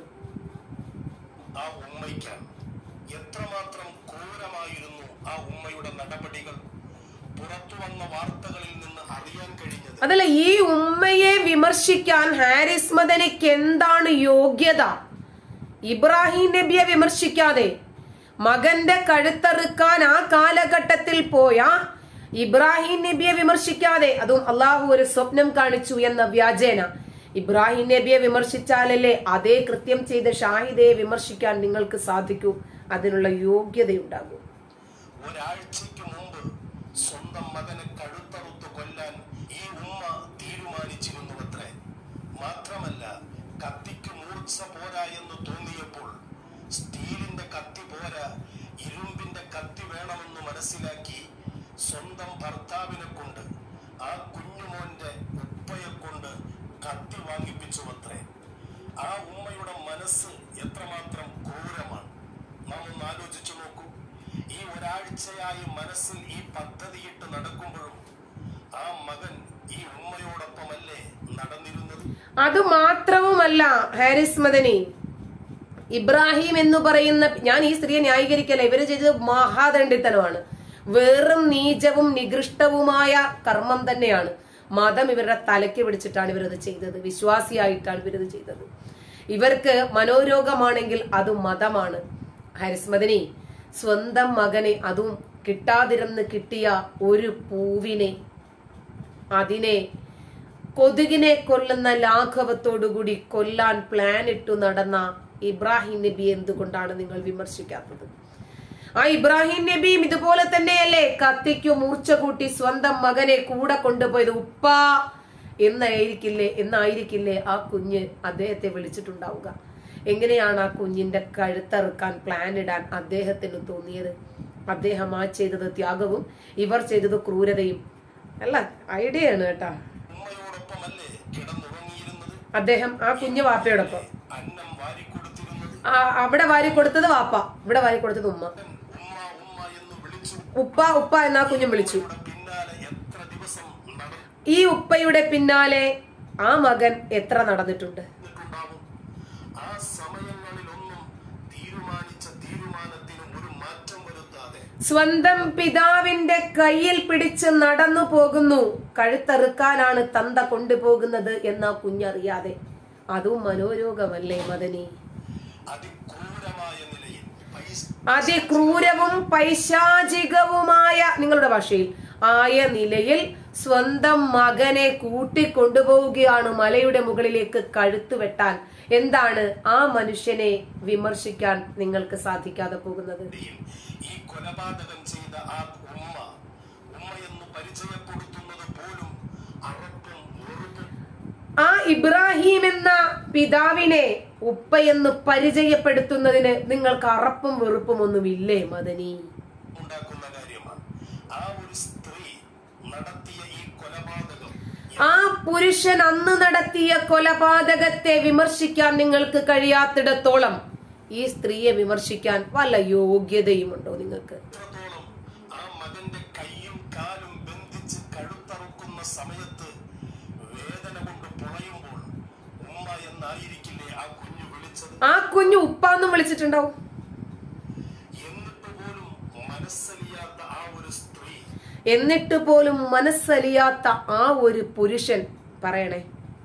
ആ ഉമ്മയ്ക്ക് എത്രമാത്രം ക്രൂരമായിരുന്നു ആ ഉമ്മയുടെ നടപടികൾ പുറത്തു വന്ന വാർത്തകളിൽ നിന്ന് അറിയാൻ കഴിഞ്ഞത് അതല്ല ഈ ഉമ്മയെ വിമർശിക്കാൻ ഹാരിസ് മദനിക്ക് എന്താണ് യോഗ്യത ഇബ്രാഹിം നബിയെ വിമർശിക്കാതെ മകന്റെ കഴുത്തറുക്കാൻ ആ കാലഘട്ടത്തിൽ പോയ ഇബ്രാഹിം നബിയെ വിമർശിക്കാതെ അതും അള്ളാഹു ഒരു സ്വപ്നം കാണിച്ചു എന്ന വ്യാജേന ഇബ്രാഹിം നബിയെ വിമർശിച്ചാലല്ലേ അതേ കൃത്യം ചെയ്ത ഷാഹിദയെ വിമർശിക്കാൻ നിങ്ങൾക്ക് സാധിക്കൂ അതിനുള്ള യോഗ്യതയുണ്ടാകും ഒരാഴ്ചയ്ക്ക് മുമ്പ് സ്വന്തം മകനെ കഴുത്തറുത്ത് കൊല്ലാൻ ഈ ഉമ്മ തീരുമാനിച്ചിരുന്നുവത്രേ മാത്രമല്ല കത്തിക്ക് മൂർച്ച പോരാ എന്ന് തോന്നിയപ്പോൾ സ്റ്റീലിന്റെ കത്തി പോരാ ഇരുമ്പിന്റെ കത്തി വേണമെന്ന് മനസ്സിലാക്കി സ്വന്തം ഭർത്താവിനെ കൊണ്ട് ആ കുഞ്ഞുമോന്റെ ഉപ്പയെ കൊണ്ട് കത്തി വാങ്ങിപ്പിച്ചുവത്രേ ആ ഉമ്മയുടെ മനസ്സ് എത്രമാത്രം ക്രൂരമാണ് നാം ഒന്ന് ആലോചിച്ചു നോക്കൂ ഈ ഒരാഴ്ചയായി മനസ്സിൽ ഈ പദ്ധതിയിട്ട് നടക്കുമ്പോഴും ആ മകൻ ഈ ഉമ്മയോടൊപ്പമല്ലേ നടന്നിരുന്നത് അത് മാത്രവുമല്ല ഹാരിസ് മദനി ഇബ്രാഹിം എന്ന് പറയുന്ന ഞാൻ ഈ സ്ത്രീയെ ന്യായീകരിക്കല്ല ഇവര് ചെയ്തത് മഹാദണ്ഡിത്തനമാണ് വെറും നീചവും നികൃഷ്ടവുമായ കർമ്മം തന്നെയാണ് മതം ഇവരുടെ തലയ്ക്ക് പിടിച്ചിട്ടാണ് ഇവരത് ചെയ്തത് വിശ്വാസിയായിട്ടാണ് ഇവരത് ചെയ്തത് ഇവർക്ക് മനോരോഗമാണെങ്കിൽ അത് മതമാണ് ഹാരിസ് മദനി സ്വന്തം മകനെ അതും കിട്ടാതിരുന്ന് കിട്ടിയ ഒരു പൂവിനെ അതിനെ കൊതുകിനെ കൊല്ലുന്ന ലാഘവത്തോടുകൂടി കൊല്ലാൻ പ്ലാൻ ഇട്ടു നടന്ന ഇബ്രാഹിം നബി എന്തുകൊണ്ടാണ് നിങ്ങൾ വിമർശിക്കാത്തത് ആ ഇബ്രാഹിം നബിയും ഇതുപോലെ തന്നെയല്ലേ കത്തിക്കു മൂർച്ച കൂട്ടി സ്വന്തം മകനെ കൂടെ കൊണ്ടുപോയത് ഉപ്പ എന്നായിരിക്കില്ലേ എന്നായിരിക്കില്ലേ ആ കുഞ്ഞ് അദ്ദേഹത്തെ വിളിച്ചിട്ടുണ്ടാവുക എങ്ങനെയാണ് ആ കുഞ്ഞിന്റെ കഴുത്തറുക്കാൻ പ്ലാൻ ഇടാൻ അദ്ദേഹത്തിന് തോന്നിയത് അദ്ദേഹം ആ ചെയ്തത് ത്യാഗവും ഇവർ ചെയ്തത് ക്രൂരതയും അല്ല ഐഡിയ ആണ് കേട്ടാ ഉമ്മയോടൊപ്പമല്ലേ കിടന്നുറങ്ങിയിരുന്നത് അദ്ദേഹം ആ കുഞ്ഞു വാപ്പയോടൊപ്പം അന്നം വാരിക്കൊടുത്തിരുന്നത് ആ, അവിടെ വാരി കൊടുത്തത് വാപ്പ ഇവിടെ വാരി കൊടുത്തത് ഉമ്മ ഉമ്മ ഉമ്മ എന്ന് വിളിച്ചു ഉപ്പ ഉപ്പ എന്നാ കുഞ്ഞും വിളിച്ചു ഇവിടെ പിന്നാലെ എത്ര ദിവസം നടന്നിട്ടുണ്ടാവും ഈ ഉപ്പയുടെ പിന്നാലെ ആ മകൻ എത്ര നടന്നിട്ടുണ്ട് ആ സമയങ്ങളിലൊന്നും തീരുമാനിച്ച തീരുമാനത്തിന് ഒരു മാറ്റം വരുത്താതെ സ്വന്തം പിതാവിന്റെ കയ്യിൽ പിടിച്ച് നടന്നു പോകുന്നു കഴുത്തറുക്കാനാണ് തന്ത കൊണ്ടുപോകുന്നത് എന്ന കുഞ്ഞറിയാതെ അതും മനോരോഗമല്ലേ മദനി അതിക്രൂരമായ നിലയിൽ പൈസ അതിക്രൂരവും പൈശാചികവുമായ നിങ്ങളുടെ ഭാഷയിൽ ആയ നിലയിൽ സ്വന്തം മകനെ കൂട്ടിക്കൊണ്ടുപോവുകയാണ് മലയുടെ മുകളിലേക്ക് കഴുത്തു വെട്ടാൻ എന്താണ് ആ മനുഷ്യനെ വിമർശിക്കാൻ നിങ്ങൾക്ക് സാധിക്കാതെ പോകുന്നത് ഇടയിൽ ഈ കൊലപാതകം ചെയ്ത ആ ഉമ്മ ഉമ്മയെന്ന് പരിചയപ്പെടുത്തുന്നത് പോലും അറപ്പും വെറുപ്പും ആ ഇബ്രാഹിം എന്ന പിതാവിനെ ഉപ്പയെന്ന് പരിചയപ്പെടുത്തുന്നതിന് നിങ്ങൾക്ക് അറപ്പും വെറുപ്പും ഒന്നും ഇല്ലേ മദനി ഉണ്ടാക്കുന്ന കാര്യമാണ് ആ ഒരു സ്ത്രീ നടത്തിയ ഈ കൊലപാതകം ആ പുരുഷൻ അന്ന് നടത്തിയ കൊലപാതകത്തെ വിമർശിക്കാൻ നിങ്ങൾക്ക് കഴിയാത്തിടത്തോളം ഈ സ്ത്രീയെ വിമർശിക്കാൻ വല്ല യോഗ്യതയുമുണ്ടോ നിങ്ങൾക്ക് എത്രത്തോളം ആ മകന്റെ കൈയും കാലും ബന്ധിച്ച് കഴുത്തറുക്കുന്ന സമയത്ത് വേദന കൊണ്ട് പുളയുമ്പോൾ ഉമ്മ എന്നായിരിക്കില്ലേ ആ കുഞ്ഞു വിളിച്ചത് ആ കുഞ്ഞു ഉപ്പാന്നും വിളിച്ചിട്ടുണ്ടാവും എന്നിട്ട് പോലും മനസ്സലിയാത്ത ആ ഒരു സ്ത്രീ എന്നിട്ട് പോലും മനസ്സലിയാത്ത ആ ഒരു പുരുഷൻ പറയണേ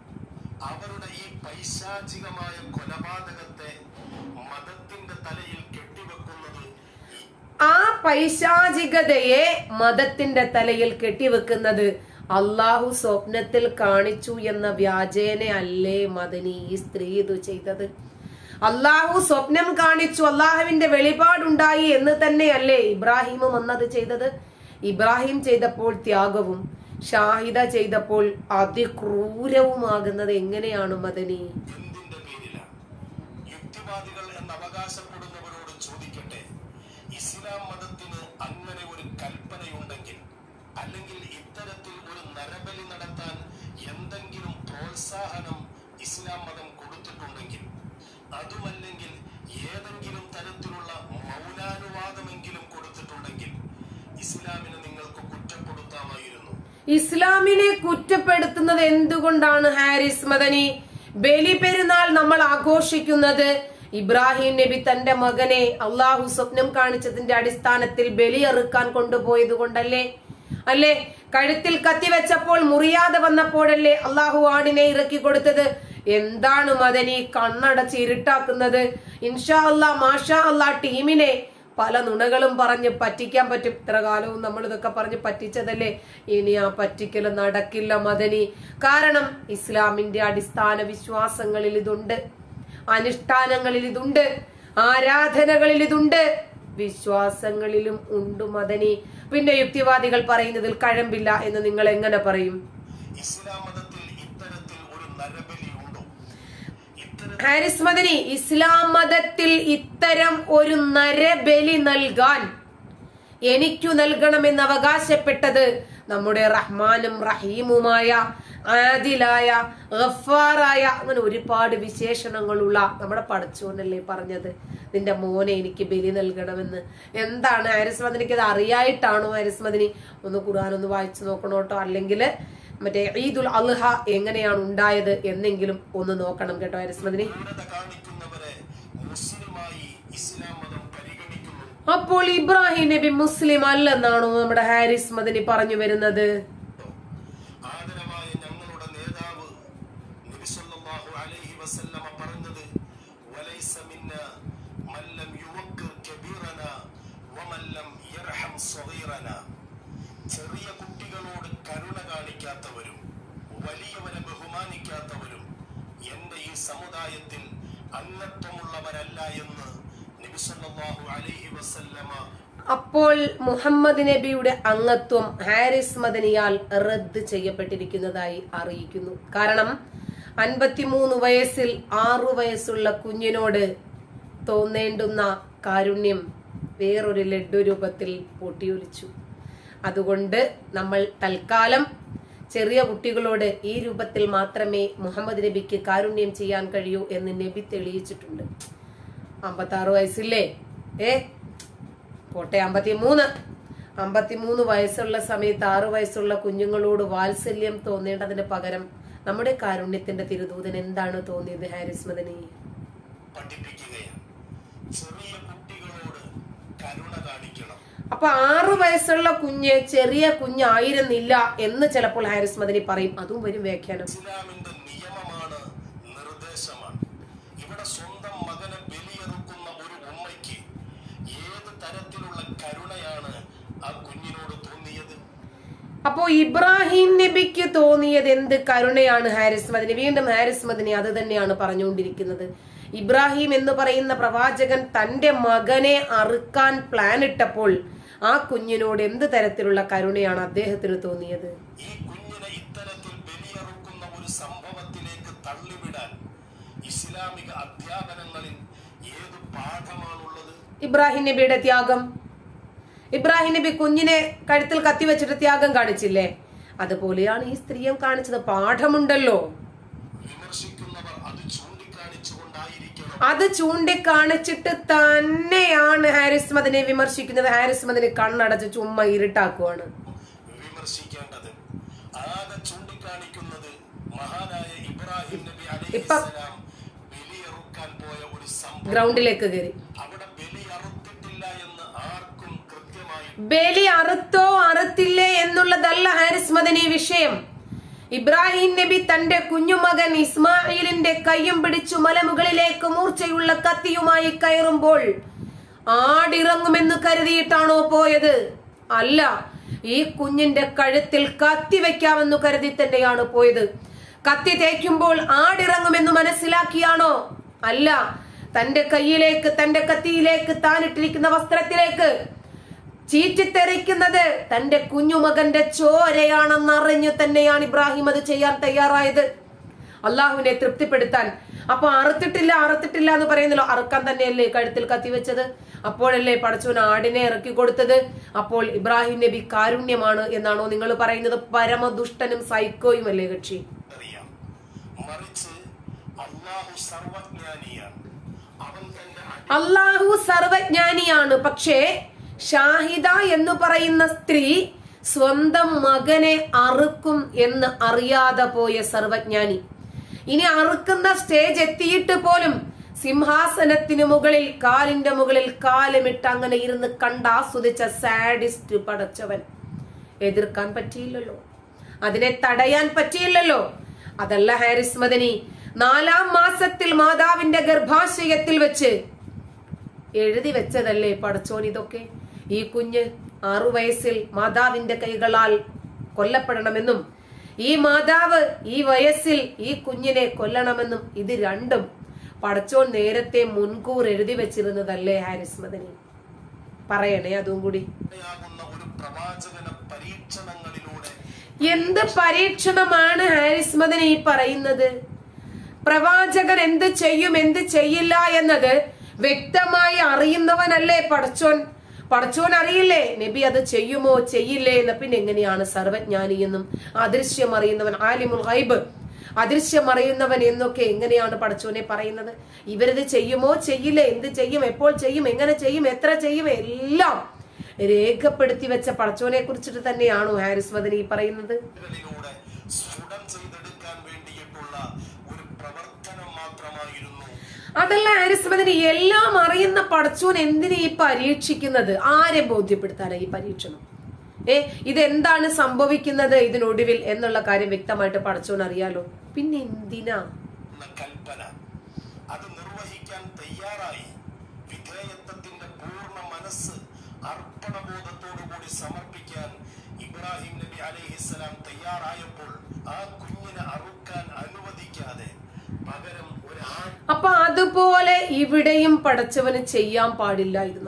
അവരുടെ ഈ പൈശാചികമായ കൊലപാതകത്തെ മതത്തിന്റെ തലയിൽ കെട്ടിവെക്കുന്നത് ഈ ആ പൈശാചികതയെ മതത്തിന്റെ തലയിൽ കെട്ടിവെക്കുന്നത് അള്ളാഹു സ്വപ്നത്തിൽ കാണിച്ചു എന്ന വ്യാജേന അല്ലേ മദനി ഈ സ്ത്രീ ഇത് ചെയ്തത് അള്ളാഹു സ്വപ്നം കാണിച്ചു അള്ളാഹുവിന്റെ വെളിപാടുണ്ടായി എന്ന് തന്നെയല്ലേ ഇബ്രാഹിമും അന്നത് ചെയ്തത് ഇബ്രാഹിം ചെയ്തപ്പോൾ ത്യാഗവും ഷാഹിദ ചെയ്തപ്പോൾ അതിക്രൂരവുമാകുന്നത് എങ്ങനെയാണ് മദനി എന്തിന്റെ പേരിലാണ് യുക്തിവാദികൾ എന്ന് അവകാശപ്പെടുന്നവരോട് ചോദിക്കട്ടെ ഇസ്ലാം മതത്തിന് അങ്ങനെ ഒരു കൽപ്പനയുണ്ടെങ്കിൽ അല്ലെങ്കിൽ ഇത്തരത്തിൽ ഒരു നരബലി നടത്താൻ എന്തെങ്കിലും പ്രോത്സാഹനം ഇസ്ലാം മതം കൊടുത്തിട്ടുണ്ടെങ്കിൽ അതുമല്ലെങ്കിൽ ഏതെങ്കിലും തരത്തിലുള്ള മൗനാനുവാദമെങ്കിലും കൊടുത്തിട്ടുണ്ടെങ്കിൽ ഇസ്ലാമിനെ നിങ്ങൾക്ക് കുറ്റപ്പെടുത്താമായിരുന്നു ഇസ്ലാമിനെ കുറ്റപ്പെടുത്തുന്നത് എന്തുകൊണ്ടാണ് ഹാരിസ് മദനി ബലി പെരുന്നാൾ നമ്മൾ ആഘോഷിക്കുന്നത് ഇബ്രാഹിം നബി തന്റെ മകനെ അള്ളാഹു സ്വപ്നം കാണിച്ചതിന്റെ അടിസ്ഥാനത്തിൽ ബലിയെറുക്കാൻ കൊണ്ടുപോയത് കൊണ്ടല്ലേ അല്ലേ കഴുത്തിൽ കത്തിവെച്ചപ്പോൾ മുറിയാതെ വന്നപ്പോഴല്ലേ അള്ളാഹു ആടിനെ ഇറക്കി കൊടുത്തത് എന്താണ് മദനി കണ്ണടച്ച് ഇരുട്ടാക്കുന്നത് ഇൻഷാ അല്ലാ മാഷാ അല്ലാ ടീമിനെ പല നുണകളും പറഞ്ഞ് പറ്റിക്കാൻ പറ്റും ഇത്ര കാലവും നമ്മൾ ഇതൊക്കെ പറഞ്ഞ് പറ്റിച്ചതല്ലേ ഇനി ആ പറ്റിക്കൽ നടക്കില്ല മദനി കാരണം ഇസ്ലാമിന്റെ അടിസ്ഥാന വിശ്വാസങ്ങളിൽ ഇതുണ്ട് അനുഷ്ഠാനങ്ങളിൽ ഇതുണ്ട് ആരാധനകളിൽ ഇതുണ്ട് വിശ്വാസങ്ങളിലും ഉണ്ട് മദനി പിന്നെ യുക്തിവാദികൾ പറയുന്നതിൽ കഴമ്പില്ല എന്ന് നിങ്ങൾ എങ്ങനെ പറയും ഇസ്ലാം മതത്തിൽ ഇത്തരത്തിൽ ഒരു നരബലി ഉണ്ടോ ഇത്തരം ഹാരിസ് മദനി ഇസ്ലാം മതത്തിൽ ഇത്തരം ഒരു നരബലി നൽകാൻ എനിക്കു നൽകണമെന്ന് അവകാശപ്പെട്ടത് നമ്മുടെ റഹ്മാനും റഹീമുമായ ആദിലായ ഗഫാറായ അങ്ങനെ ഒരുപാട് വിശേഷണങ്ങളുള്ള നമ്മുടെ പടച്ചോനല്ലേ പറഞ്ഞത് നിന്റെ മോനെ എനിക്ക് ബലി നൽകണമെന്ന് എന്താണ് ഹാരിസ് മദനിക്ക് അത് അറിയായിട്ടാണോ ഹാരിസ് മദനി ഒന്ന് ഖുർആൻ ഒന്ന് വായിച്ചു നോക്കണം കേട്ടോ അല്ലെങ്കിൽ മറ്റേ ഈദുൽ അൽഹ എങ്ങനെയാണ് ഉണ്ടായത് എന്നെങ്കിലും ഒന്ന് നോക്കണം കേട്ടോ ഹാരിസ് മദനി ക്രൂരത കാണിക്കുന്നവരെ മുസ്ലിമായി ഇസ്ലാം മതം പരിഗണിക്കുന്നു അപ്പോൾ ഇബ്രാഹിം നബി മുസ്ലിം അല്ലെന്നാണോ നമ്മുടെ ഹാരിസ് മദനി പറഞ്ഞു വരുന്നത് ആദരവായ ഞങ്ങളുടെ നേതാവ് നബി സല്ലല്ലാഹു അലൈഹി വസല്ലമ പറഞ്ഞത് വലൈസ മിന്ന മല്ലം യുവക്കിർ കബീറന വമല്ലം യർഹം സ്വഗീറന ചെറിയ കുട്ടികളോട് കരുണ കാണിക്കാത്തവരും വലിയവരെ ബഹുമാനിക്കാത്തവരും എന്റെ ഈ സമുദായത്തിൽ അംഗത്വമുള്ളവരല്ല എന്ന് നബി സല്ലല്ലാഹു അലൈഹി വസല്ലമ അപ്പോൾ മുഹമ്മദ് നബിയുടെ അംഗത്വം ഹാരിസ് മദനിയാൽ റദ്ദ് ചെയ്യപ്പെട്ടിരിക്കുന്നതായി അറിയിക്കുന്നു കാരണം അൻപത്തിമൂന്ന് വയസ്സിൽ ആറു വയസ്സുള്ള കുഞ്ഞിനോട് തോന്നേണ്ടുന്ന കാരുണ്യം വേറൊരു ലഡ്ഡു രൂപത്തിൽ പൊട്ടിയൊലിച്ചു അതുകൊണ്ട് നമ്മൾ തൽക്കാലം ചെറിയ കുട്ടികളോട് ഈ രൂപത്തിൽ മാത്രമേ മുഹമ്മദ് നബിക്ക് കാരുണ്യം ചെയ്യാൻ കഴിയൂ എന്ന് നബി തെളിയിച്ചിട്ടുണ്ട് അമ്പത്താറ് വയസ്സില്ലേ ഏ പോട്ടെ അമ്പത്തിമൂന്ന് അമ്പത്തിമൂന്ന് വയസ്സുള്ള സമയത്ത് ആറു വയസ്സുള്ള കുഞ്ഞുങ്ങളോട് വാത്സല്യം തോന്നേണ്ടതിന് പകരം നമ്മുടെ കാരുണ്യത്തിന്റെ തിരുദൂതൻ എന്താണ് തോന്നിയത് ഹാരിസ് മദനി പഠിപ്പിക്കുകയാണ് ചെറിയ കുട്ടികളോട് കരുണ കാണിക്കണം അപ്പൊ ആറു വയസ്സുള്ള കുഞ്ഞ് ചെറിയ കുഞ്ഞായിരുന്നില്ല എന്ന് ചിലപ്പോൾ ഹാരിസ് മദനി പറയും അതും വരും വ്യാഖ്യാനം ഇസ്ലാമിന്റെ നിയമമാണ് നിർദ്ദേശമാണ് ഇവിടെ സ്വന്തം മകനെ ബലിയെറുക്കുന്ന ഒരു ഉമ്മയ്ക്ക് ഏത് തരത്തിലുള്ള കരുണയാണ് ആ കുഞ്ഞിനോട് തോന്നിയത് അപ്പോ ഇബ്രാഹിം നബിക്ക് തോന്നിയത് എന്ത് കരുണയാണ് ഹാരിസ് മദനി വീണ്ടും ഹാരിസ് മദനി അത് തന്നെയാണ് പറഞ്ഞുകൊണ്ടിരിക്കുന്നത് ഇബ്രാഹിം എന്ന് പറയുന്ന പ്രവാചകൻ തന്റെ മകനെ അറുക്കാൻ പ്ലാൻ ഇട്ടപ്പോൾ ആ കുഞ്ഞിനോട് എന്ത് തരത്തിലുള്ള കരുണയാണ് അദ്ദേഹത്തിന് തോന്നിയത് ഈ കുഞ്ഞിനെ ഇത്തരത്തിൽ ബലിയെറുക്കുന്ന ഒരു സംഭവത്തിലേക്ക് തള്ളിവിടാൻ ഇസ്ലാമിക അധ്യാപനങ്ങളിൽ ഏത് പാഠമാണുള്ളത് ഇബ്രാഹിം നബിയുടെ ത്യാഗം ഇബ്രാഹിം നബി കുഞ്ഞിനെ കഴുത്തിൽ കത്തിവെച്ചിട്ട് ത്യാഗം കാണിച്ചില്ലേ അതുപോലെയാണ് ഈ സ്ത്രീയും കാണിച്ചത് പാഠമുണ്ടല്ലോ വിമർശിക്കുന്നവർ അത് ചൂണ്ടിക്കാണിച്ചുകൊണ്ടായിരിക്കണം അത് ചൂണ്ടിക്കാണിച്ചിട്ട് തന്നെയാണ് ഹാരിസ് മദിനെ വിമർശിക്കുന്നത് ഹാരിസ് മദിനെ കണ്ണടച്ച് ചുമ്മാ ഇരുട്ടാക്കുവാണ് വിമർശിക്കേണ്ടത് ആകെ ചൂണ്ടിക്കാണിക്കുന്നത് മഹാനായ ഇബ്രാഹിം നബി അലൈഹി ഇപ്പം- സ്വലാം ബലിയറുക്കാൻ പോയ ഒരു സംഭവം ഗ്രൗണ്ടിലേക്ക് കയറി അവിടെ ബലി അറുത്തിട്ടില്ല എന്ന് ആർക്കും കൃത്യമായി ബലി അറുത്തോ അറുത്തില്ലേ എന്നുള്ളതല്ല ഹാരിസ് മദനി വിഷയം ഇബ്രാഹിം നബി തന്റെ കുഞ്ഞുമകൻ ഇസ്മായിലിന്റെ കയ്യും പിടിച്ചു മലമുകളിലേക്ക് മൂർച്ചയുള്ള കത്തിയുമായി കയറുമ്പോൾ ആടിറങ്ങുമെന്ന് കരുതിയിട്ടാണോ പോയത് അല്ല ഈ കുഞ്ഞിന്റെ കഴുത്തിൽ കത്തി വെക്കാമെന്ന് കരുതി തന്നെയാണ് പോയത് കത്തി തേക്കുമ്പോൾ ആടിറങ്ങുമെന്ന് മനസ്സിലാക്കിയാണോ അല്ല തന്റെ കയ്യിലേക്ക് തന്റെ കത്തിയിലേക്ക് താനിട്ടിരിക്കുന്ന വസ്ത്രത്തിലേക്ക് ചീറ്റിത്തെറിക്കുന്നത് തന്റെ കുഞ്ഞുമകന്റെ ചോരയാണെന്നറിഞ്ഞു തന്നെയാണ് ഇബ്രാഹിം അത് ചെയ്യാൻ തയ്യാറായത് അള്ളാഹുവിനെ തൃപ്തിപ്പെടുത്താൻ അപ്പൊ അറുത്തിട്ടില്ല അറുത്തിട്ടില്ല എന്ന് പറയുന്നല്ലോ അറുക്കാൻ തന്നെയല്ലേ കഴുത്തിൽ കത്തിവെച്ചത് അപ്പോഴല്ലേ പടച്ചോൻ ആടിനെ ഇറക്കി കൊടുത്തത് അപ്പോൾ ഇബ്രാഹിം നബി കാരുണ്യമാണ് എന്നാണോ നിങ്ങൾ പറയുന്നത് പരമദുഷ്ടനും സൈക്കോയും അല്ലേ കക്ഷി അറിയാം മറിച്ച് അള്ളാഹു സർവജ്ഞാനിയാണ് അവൻ തന്റെ അടി- അള്ളാഹു സർവജ്ഞാനിയാണ് പക്ഷേ ഷാഹിദ എന്ന് പറയുന്ന സ്ത്രീ സ്വന്തം മകനെ അറുക്കും എന്ന് അറിയാതെ പോയ സർവജ്ഞാനി ഇനി അറുക്കുന്ന സ്റ്റേജ് എത്തിയിട്ട് പോലും സിംഹാസനത്തിന് മുകളിൽ കാലിന്റെ മുകളിൽ കാലുമിട്ട് അങ്ങനെ ഇരുന്ന് കണ്ടാസ്വദിച്ച സാഡിസ്റ്റ് പടച്ചവൻ എതിർക്കാൻ പറ്റിയില്ലല്ലോ അതിനെ തടയാൻ പറ്റിയില്ലല്ലോ അതല്ല ഹാരിസ് മദനി നാലാം മാസത്തിൽ മാതാവിന്റെ ഗർഭാശയത്തിൽ വെച്ച് എഴുതി വെച്ചതല്ലേ പടച്ചോൻ ഇതൊക്കെ ഈ കുഞ്ഞ് ആറു വയസ്സിൽ മാതാവിന്റെ കൈകളാൽ കൊല്ലപ്പെടണമെന്നും ഈ മാതാവ് ഈ വയസ്സിൽ ഈ കുഞ്ഞിനെ കൊല്ലണമെന്നും ഇത് രണ്ടും പടച്ചോൻ നേരത്തെ മുൻകൂർ എഴുതി വെച്ചിരുന്നതല്ലേ ഹാരിസ് മദനി പറയണേ അതും കൂടി യാകുന്ന ഒരു പ്രവാചകന പരീക്ഷണങ്ങളിലൂടെ എന്ത് പരീക്ഷണമാണ് ഹാരിസ് മദനി ഈ പറയുന്നത് പ്രവാചകൻ എന്ത് ചെയ്യും എന്ത് ചെയ്യില്ല എന്നത് വ്യക്തമായി അറിയുന്നവനല്ലേ പടച്ചോൻ പടച്ചോൻ അറിയില്ലേ നബി അത് ചെയ്യുമോ ചെയ്യില്ലേ എന്ന് പിന്നെ എങ്ങനെയാണ് സർവജ്ഞാനി എന്നും അദൃശ്യം അറിയുന്നവൻ ആലിമുൽ ഹൈബ് അദൃശ്യം അറിയുന്നവൻ എന്നൊക്കെ എങ്ങനെയാണ് പടച്ചോനെ പറയുന്നത് ഇവരിത് ചെയ്യുമോ ചെയ്യില്ലേ എന്ത് ചെയ്യും എപ്പോൾ ചെയ്യും എങ്ങനെ ചെയ്യും എത്ര ചെയ്യും എല്ലാം രേഖപ്പെടുത്തി വെച്ച പടച്ചോനെ കുറിച്ചിട്ട് തന്നെയാണോ ഹാരിസ് മദനി ഈ പറയുന്നത് കളിലൂടെ സ്ഫുടം ചെയ്തെടുക്കാൻ വേണ്ടിയിട്ടുള്ള ഒരു പ്രവർത്തനം മാത്രമായിരുന്നു അതല്ല ഹാരിസ് മദനി എല്ലാം അറിയുന്ന പടച്ചോൻ എന്തിനു ഈ പരീക്ഷിക്കുന്നത് ആരെ ബോധ്യപ്പെടുത്താനാണ് ഈ പരീക്ഷണം ഏ ഇതെന്താണ് സംഭവിക്കുന്നത് ഇതിനൊടുവിൽ എന്നുള്ള കാര്യം വ്യക്തമായിട്ട് പടച്ചോൻ അറിയാലോ പിന്നെ എന്തിനാ എന്ന കൽപ്പന അത് നിർവഹിക്കാൻ തയ്യാറായി വിധേയത്വത്തിന്റെ പൂർണ്ണ മനസ്സ് അർപ്പണബോധത്തോടുകൂടി സമർപ്പിക്കാൻ ഇബ്രാഹിം നബി അലൈഹിസ്സലാം തയ്യാറായപ്പോൾ ആ കുഞ്ഞിനെ അറുക്കാൻ അനുവദിക്കാതെ പകരം ഒരു ആൺ അപ്പൊ അതുപോലെ ഇവിടെയും പടച്ചവന് ചെയ്യാൻ പാടില്ലായിരുന്നു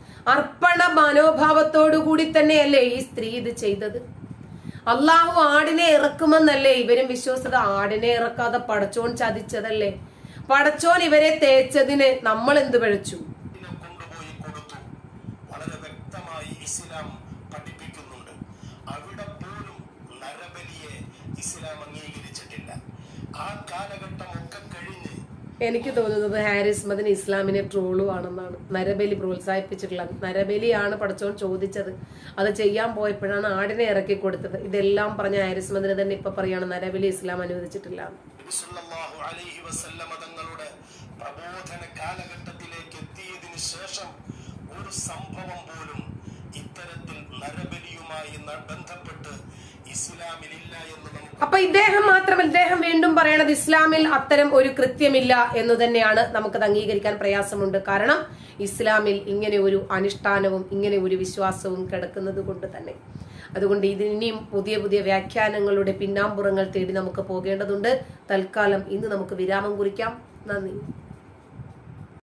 അർപ്പണ മനോഭാവത്തോടു കൂടി തന്നെയല്ലേ ഈ സ്ത്രീ ഇത് ചെയ്തത് അള്ളാഹു ആടിനെ ഇറക്കുമെന്നല്ലേ ഇവരും വിശ്വസിച്ചത് ആടിനെ ഇറക്കാതെ പടച്ചോൻ ചതിച്ചതല്ലേ പടച്ചോൻ ഇവരെ തേച്ചതിന് നമ്മൾ എന്ത് പഴച്ചു ഇതിനെ കൊണ്ടുപോയി കൊടുത്തു വളരെ വ്യക്തമായി ഇസ്ലാം പഠിപ്പിക്കുന്നുണ്ട് അവിടെ പോലും നരബലിയെ ഇസ്ലാം അംഗീകരിച്ചിട്ടില്ല ആ കാലഘട്ടം ഒക്കെ കഴിഞ്ഞ് എനിക്ക് തോന്നുന്നത് ഹാരിസ് മദൻ ഇസ്ലാമിനെ ട്രോളുവാണെന്നാണ് നരബലി പ്രോത്സാഹിപ്പിച്ചിട്ടുള്ളത് നരബലിയാണ് പടച്ചോൻ ചോദിച്ചത് അത് ചെയ്യാൻ പോയപ്പോഴാണ് ആടിനെ ഇറക്കി കൊടുത്തത് ഇതെല്ലാം പറഞ്ഞ ഹാരിസ് മദന് തന്നെ ഇപ്പൊ പറയാണ് നരബലി ഇസ്ലാം അനുവദിച്ചിട്ടില്ല എന്ന്. നബി സല്ലല്ലാഹു അലൈഹി വസല്ലമ തങ്ങളുടെ പ്രബോധന കാലഘട്ടത്തിലേക്ക് എത്തിയതിനു ശേഷം ഒരു സംഭവം പോലും ഇത്തരത്തിൽ നരബലിയുമായി ന- ബന്ധപ്പെട്ട് ഇസ്ലാമിലില്ല എന്ന് നമുക്ക് അപ്പൊ ഇദ്ദേഹം മാത്രമല്ല ഇദ്ദേഹം വീണ്ടും പറയണത് ഇസ്ലാമിൽ അത്തരം ഒരു കൃത്യമില്ല എന്ന് തന്നെയാണ് നമുക്കത് അംഗീകരിക്കാൻ പ്രയാസമുണ്ട് കാരണം ഇസ്ലാമിൽ ഇങ്ങനെ ഒരു അനുഷ്ഠാനവും ഇങ്ങനെ ഒരു വിശ്വാസവും കിടക്കുന്നത് കൊണ്ട് തന്നെ അതുകൊണ്ട് ഇതിന് ഇനിയും പുതിയ പുതിയ വ്യാഖ്യാനങ്ങളുടെ പിന്നാമ്പുറങ്ങൾ തേടി നമുക്ക് പോകേണ്ടതുണ്ട് തൽക്കാലം ഇന്ന് നമുക്ക് വിരാമം കുറിക്കാം നന്ദി